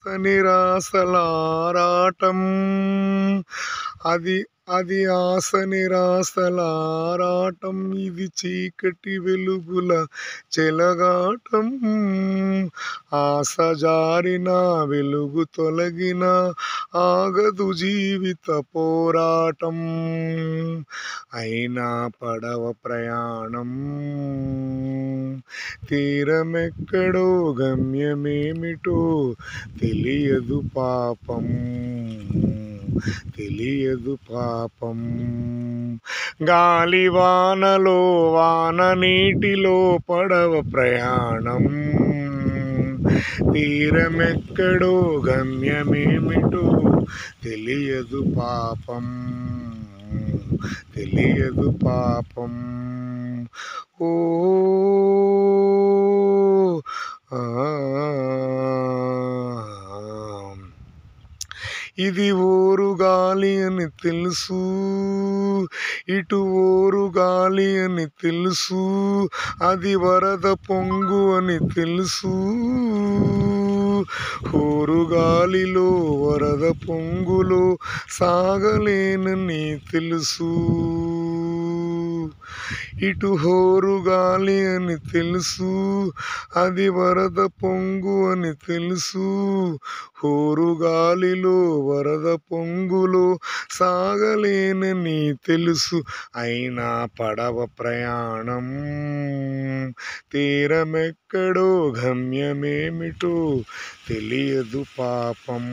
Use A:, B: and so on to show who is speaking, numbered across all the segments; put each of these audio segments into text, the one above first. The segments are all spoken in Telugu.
A: నిరాశలారాటం అది అది ఆశ నిరాశలారాటం ఇది చీకటి వెలుగుల చెలగాటం ఆశ జారిన వెలుగు తొలగిన ఆగదు జీవిత పోరాటం అయినా పడవ ప్రయాణం తీరమెక్కడో గమ్యమేమిటో తెలియదు పాపం తెలియదు పాపం గాలి వానలో వాన నీటిలో పడవ ప్రయాణం తీరమెక్కడో గమ్యమేమిటో తెలియదు పాపం తెలియదు పాపం ఓ ఆ ఇది ఓరు గాలి అని తెలుసు ఇటు ఓరు గాలి అని తెలుసు అది వరద పొంగు అని తెలుసు ఓరు గాలిలో వరద పొంగులో సాగలేనని తెలుసు ఇటు హోరు గాలి అని తెలుసు అది వరద పొంగు అని తెలుసు హోరు గాలిలో వరద పొంగులో సాగలేనని తెలుసు అయినా పడవ ప్రయాణం తీరమెక్కడో గమ్యమేమిటో తెలియదు పాపం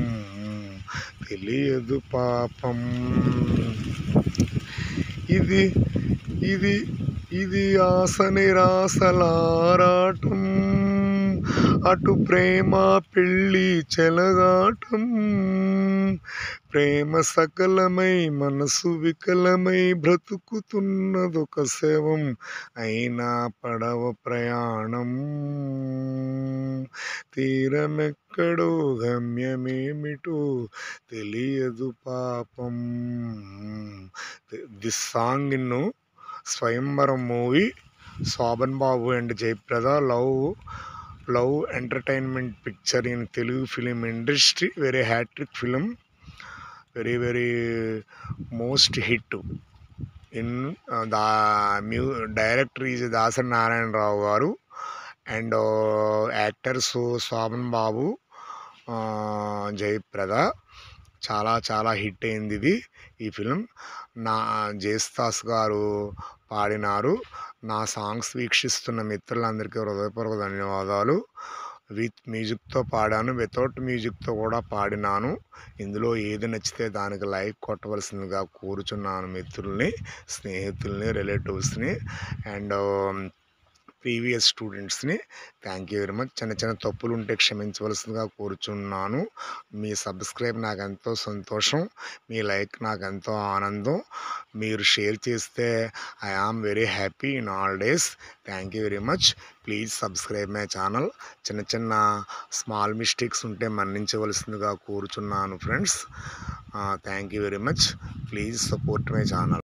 A: తెలియదు పాపం ఇది ఇది ఇది ఆశ నిరాశలారాటం అటు ప్రేమ పెళ్ళి చెలగాటం ప్రేమ సకలమై మనసు వికలమై బ్రతుకుతున్నదొక శవం అయినా పడవ ప్రయాణం తీరమెక్కడో గమ్యమేమిటో తెలియదు పాపం this song in Swayamvaram movie Sobhan Babu and Jayaprada love love entertainment picture in Telugu film industry very hat trick film very very most hit in the మ్యూ director is Dasari Narayanarao garu and actors Sobhan Babu Jayaprada చాలా చాలా హిట్ అయింది ఇది ఈ ఫిలిం నా జేస్తాస్ గారు పాడినారు నా సాంగ్స్ వీక్షిస్తున్న మిత్రులందరికీ హృదయపూర్వక ధన్యవాదాలు విత్ మ్యూజిక్తో పాడాను వితౌట్ మ్యూజిక్తో కూడా పాడినాను ఇందులో ఏది నచ్చితే దానికి లైక్ కొట్టవలసిందిగా కోరుచున్నాను మిత్రుల్ని స్నేహితుల్ని రిలేటివ్స్ని అండ్ ప్రీవియస్ స్టూడెంట్స్ని థ్యాంక్ యూ వెరీ మచ్ చిన్న చిన్న తప్పులు ఉంటే క్షమించవలసిందిగా కోరుచున్నాను మీ సబ్స్క్రైబ్ నాకు ఎంతో సంతోషం మీ లైక్ నాకు ఎంతో ఆనందం మీరు షేర్ చేస్తే I am very happy in all days thank you very much please subscribe my channel చిన్న చిన్న స్మాల్ మిస్టేక్స్ ఉంటే మన్నించవలసిందిగా కోరుచున్నాను friends thank you very much please support my channel